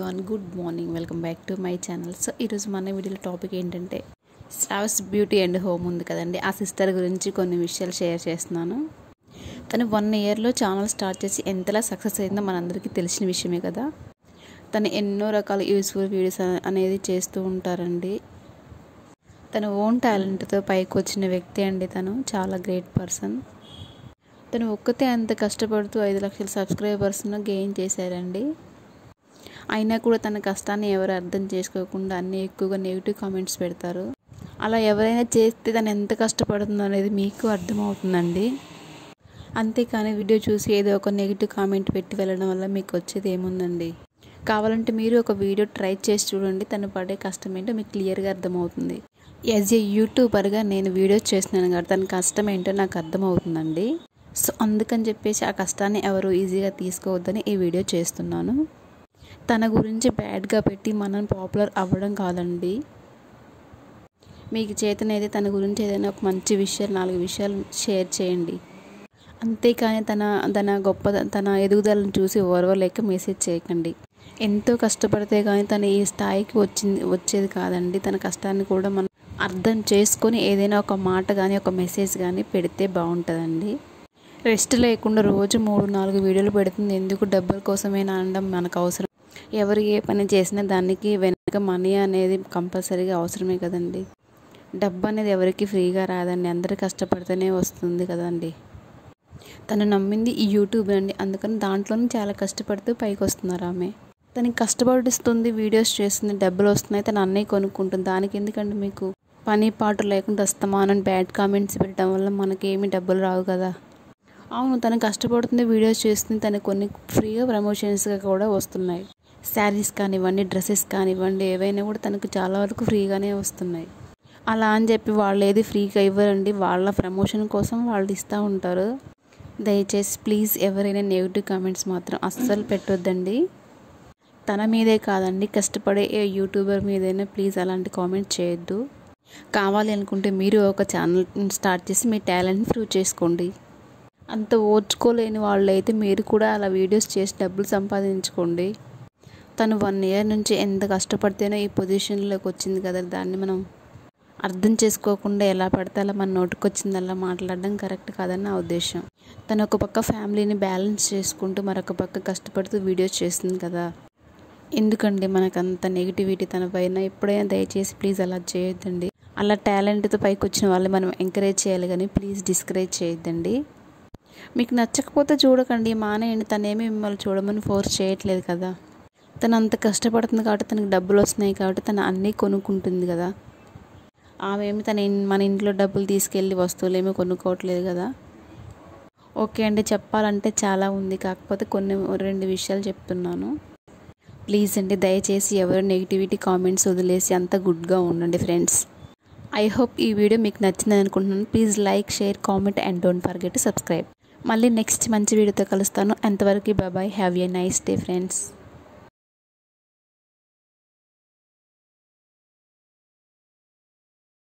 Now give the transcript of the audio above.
everyone good morning welcome back to my channel so ఈరోజు మన వీడియోలో టాపిక్ ఏంటంటే స్టావ్స్ బ్యూటీ అండ్ హోమ్ ఉంది కదండి ఆ సిస్టర్ గురించి కొన్ని విషయాలు షేర్ చేస్తున్నాను తను వన్ ఇయర్లో ఛానల్ స్టార్ట్ చేసి ఎంతలా సక్సెస్ అయిందో మనందరికీ తెలిసిన విషయమే కదా తను ఎన్నో రకాల యూస్ఫుల్ వీడియోస్ అనేది చేస్తూ ఉంటారండి తన ఓన్ టాలెంట్తో పైకి వచ్చిన వ్యక్తి అండి తను చాలా గ్రేట్ పర్సన్ తను ఒక్కతే అంత కష్టపడుతూ ఐదు లక్షల సబ్స్క్రైబర్స్ను గెయిన్ చేశారండి అయినా కూడా తన కష్టాన్ని ఎవరు అర్థం చేసుకోకుండా అన్నీ ఎక్కువగా నెగిటివ్ కామెంట్స్ పెడతారు అలా ఎవరైనా చేస్తే తను ఎంత కష్టపడుతుందో అనేది మీకు అర్థమవుతుందండి అంతేకాని వీడియో చూసి ఏదో ఒక నెగిటివ్ కామెంట్ పెట్టి వెళ్ళడం వల్ల మీకు వచ్చేది ఏముందండి కావాలంటే మీరు ఒక వీడియో ట్రై చేసి చూడండి తను పడే కష్టం ఏంటో మీకు క్లియర్గా అర్థమవుతుంది యాజ్ ఏ యూట్యూబర్గా నేను వీడియోస్ చేస్తున్నాను కాబట్టి తన కష్టం ఏంటో నాకు అర్థమవుతుందండి సో అందుకని చెప్పేసి ఆ కష్టాన్ని ఎవరు ఈజీగా తీసుకోవద్దని ఈ వీడియో చేస్తున్నాను తన గురించి బ్యాడ్గా పెట్టి మనం పాపులర్ అవ్వడం కాదండి మీకు చేతనైతే తన గురించి ఏదైనా ఒక మంచి విషయాలు నాలుగు విషయాలు షేర్ చేయండి అంతేకాని తన తన గొప్ప తన ఎదుగుదలను చూసి ఓర్వలేక మెసేజ్ చేయకండి ఎంతో కష్టపడితే కానీ తను ఈ స్థాయికి వచ్చింది వచ్చేది కాదండి తన కష్టాన్ని కూడా మనం అర్థం చేసుకొని ఏదైనా ఒక మాట కానీ ఒక మెసేజ్ కానీ పెడితే బాగుంటుందండి రెస్ట్ లేకుండా రోజు మూడు నాలుగు వీడియోలు పెడుతుంది ఎందుకు డబ్బుల కోసమేనా అనడం మనకు అవసరం ఎవరు ఏ పని చేసినా దానికి వెనక మనీ అనేది కంపల్సరీగా అవసరమే కదండి డబ్బు అనేది ఎవరికి ఫ్రీగా రాదండి అందరూ కష్టపడితేనే వస్తుంది కదండి తను నమ్మింది ఈ యూట్యూబ్ అండి అందుకని దాంట్లోనే చాలా కష్టపడుతూ పైకి వస్తున్నారు ఆమె తనకి కష్టపడిస్తుంది వీడియోస్ చేస్తుంది డబ్బులు వస్తున్నాయి తను అన్నయ్య కొనుక్కుంటుంది దానికి ఎందుకంటే మీకు పని పాటు లేకుండా వస్తామానని బ్యాడ్ కామెంట్స్ పెట్టడం వల్ల మనకేమి డబ్బులు రావు కదా అవును తను కష్టపడుతుంది వీడియోస్ చేస్తుంది తను కొన్ని ఫ్రీగా ప్రమోషన్స్గా కూడా వస్తున్నాయి శారీస్ కానివ్వండి డ్రెస్సెస్ కానివ్వండి ఏవైనా కూడా తనకు చాలా వరకు ఫ్రీగానే వస్తున్నాయి అలా అని చెప్పి వాళ్ళు ఏది ఫ్రీగా ఇవ్వరండి వాళ్ళ ప్రమోషన్ కోసం వాళ్ళు ఇస్తూ ఉంటారు దయచేసి ప్లీజ్ ఎవరైనా నెగిటివ్ కామెంట్స్ మాత్రం అస్సలు పెట్టొద్దండి తన మీదే కాదండి కష్టపడే ఏ యూట్యూబర్ మీదైనా ప్లీజ్ అలాంటి కామెంట్ చేయొద్దు కావాలి అనుకుంటే మీరు ఒక ఛానల్ స్టార్ట్ చేసి మీ టాలెంట్ని ప్రూవ్ చేసుకోండి అంత ఓర్చుకోలేని వాళ్ళు అయితే మీరు కూడా అలా వీడియోస్ చేసి డబ్బులు సంపాదించుకోండి తను వన్ ఇయర్ నుంచి ఎంత కష్టపడితేనో ఈ పొజిషన్లోకి వచ్చింది కదా దాన్ని మనం అర్థం చేసుకోకుండా ఎలా పడితే అలా మన నోటికి వచ్చిందల్లా మాట్లాడడం కరెక్ట్ కాదని నా ఉద్దేశం తను ఒక పక్క ఫ్యామిలీని బ్యాలెన్స్ చేసుకుంటూ మరొక పక్క కష్టపడుతూ వీడియోస్ చేస్తుంది కదా ఎందుకండి మనకు అంత నెగిటివిటీ తన పైన ఎప్పుడైనా దయచేసి ప్లీజ్ అలా చేయొద్దండి అలా టాలెంట్తో పైకి వచ్చిన వాళ్ళని మనం ఎంకరేజ్ చేయాలి కానీ ప్లీజ్ డిస్కరేజ్ చేయొద్దండి మీకు నచ్చకపోతే చూడకండి మానేయండి తనేమి మిమ్మల్ని చూడమని ఫోర్స్ చేయట్లేదు కదా తను అంత కష్టపడుతుంది కాబట్టి తనకి డబ్బులు వస్తున్నాయి కాబట్టి తను అన్నీ కొనుక్కుంటుంది కదా ఆమె ఏమి తన మన ఇంట్లో డబ్బులు తీసుకెళ్ళి వస్తువులు ఏమీ కొనుక్కోవట్లేదు కదా ఓకే అండి చెప్పాలంటే చాలా ఉంది కాకపోతే కొన్ని రెండు విషయాలు చెప్తున్నాను ప్లీజ్ అండి దయచేసి ఎవరు నెగిటివిటీ కామెంట్స్ వదిలేసి అంత గుడ్గా ఉండండి ఫ్రెండ్స్ ఐ హోప్ ఈ వీడియో మీకు నచ్చిందని అనుకుంటున్నాను please like share comment and don't forget subscribe మళ్ళీ నెక్స్ట్ మంచి వీడియోతో కలుస్తాను అంతవరకు బాబాయ్ have a nice day friends